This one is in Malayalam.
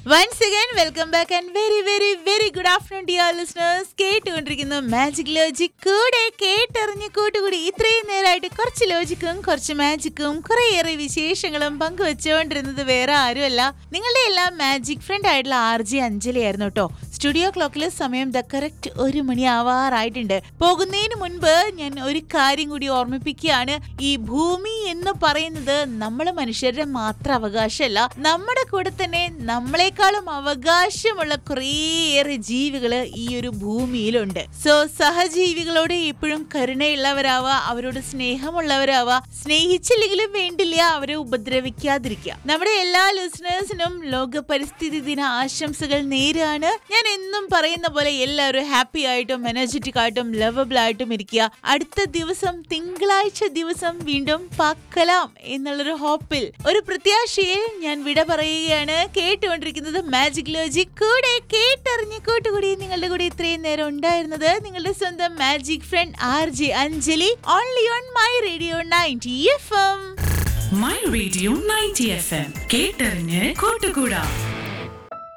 once again welcome back and very very very good afternoon dear listeners കേട്ടുകൊണ്ടിരിക്കുന്നു മാജിക് ലോജിക് കൂടെ കേട്ടറിഞ്ഞ് കൂട്ടുകൂടി ഇത്രയും നേരമായിട്ട് കുറച്ച് ലോജിക്കും കുറച്ച് മാജിക്കും കുറേയേറെ വിശേഷങ്ങളും പങ്കുവെച്ചുകൊണ്ടിരുന്നത് വേറെ ആരുമല്ല നിങ്ങളുടെ എല്ലാം മാജിക് ഫ്രണ്ട് ആയിട്ടുള്ള ആർ ജി അഞ്ജലി ആയിരുന്നു കേട്ടോ സ്റ്റുഡിയോ ക്ലോക്കിൽ സമയം ദ കറക്റ്റ് ഒരു മണി ആവാറായിട്ടുണ്ട് പോകുന്നതിന് മുൻപ് ഞാൻ ഒരു കാര്യം കൂടി ഓർമ്മിപ്പിക്കുകയാണ് ഈ ഭൂമി എന്ന് പറയുന്നത് നമ്മൾ മനുഷ്യരുടെ മാത്രം അവകാശമല്ല നമ്മുടെ കൂടെ തന്നെ നമ്മളെക്കാളും അവകാശമുള്ള കുറേയേറെ ജീവികള് ഈ ഒരു ഭൂമിയിലുണ്ട് സോ സഹജീവികളോട് എപ്പോഴും കരുണയുള്ളവരാവുക അവരോട് സ്നേഹമുള്ളവരാവുക സ്നേഹിച്ചില്ലെങ്കിലും വേണ്ടില്ല അവരെ ഉപദ്രവിക്കാതിരിക്കുക നമ്മുടെ എല്ലാ ലിസണേഴ്സിനും ലോക പരിസ്ഥിതി ദിന ആശംസകൾ നേരാണ് ഞാൻ എന്നും പറയുന്ന പോലെ എല്ലാവരും ഹാപ്പി ആയിട്ടും എനർജറ്റിക് ആയിട്ടും ലവബിൾ ആയിട്ടും ഇരിക്കുക അടുത്ത ദിവസം തിങ്കളാഴ്ച ദിവസം വീണ്ടും പാക്കലാം എന്നുള്ളൊരു ഹോപ്പിൽ ഒരു പ്രത്യാശയിൽ ഞാൻ വിട പറയുകയാണ് കേട്ടുകൊണ്ടിരിക്കുന്നത് മാജിക് ലോജിക് കൂടെ കേട്ടറിഞ്ഞ് കൂട്ടുകൂടി നിങ്ങളുടെ കൂടെ ഇത്രയും നേരം ഉണ്ടായിരുന്നത് നിങ്ങളുടെ സ്വന്തം magic friend R J Anjali only on my radio ninety F M my radio ninety F M കേട്ടറിഞ്ഞ് കൂട്ടുകൂടാ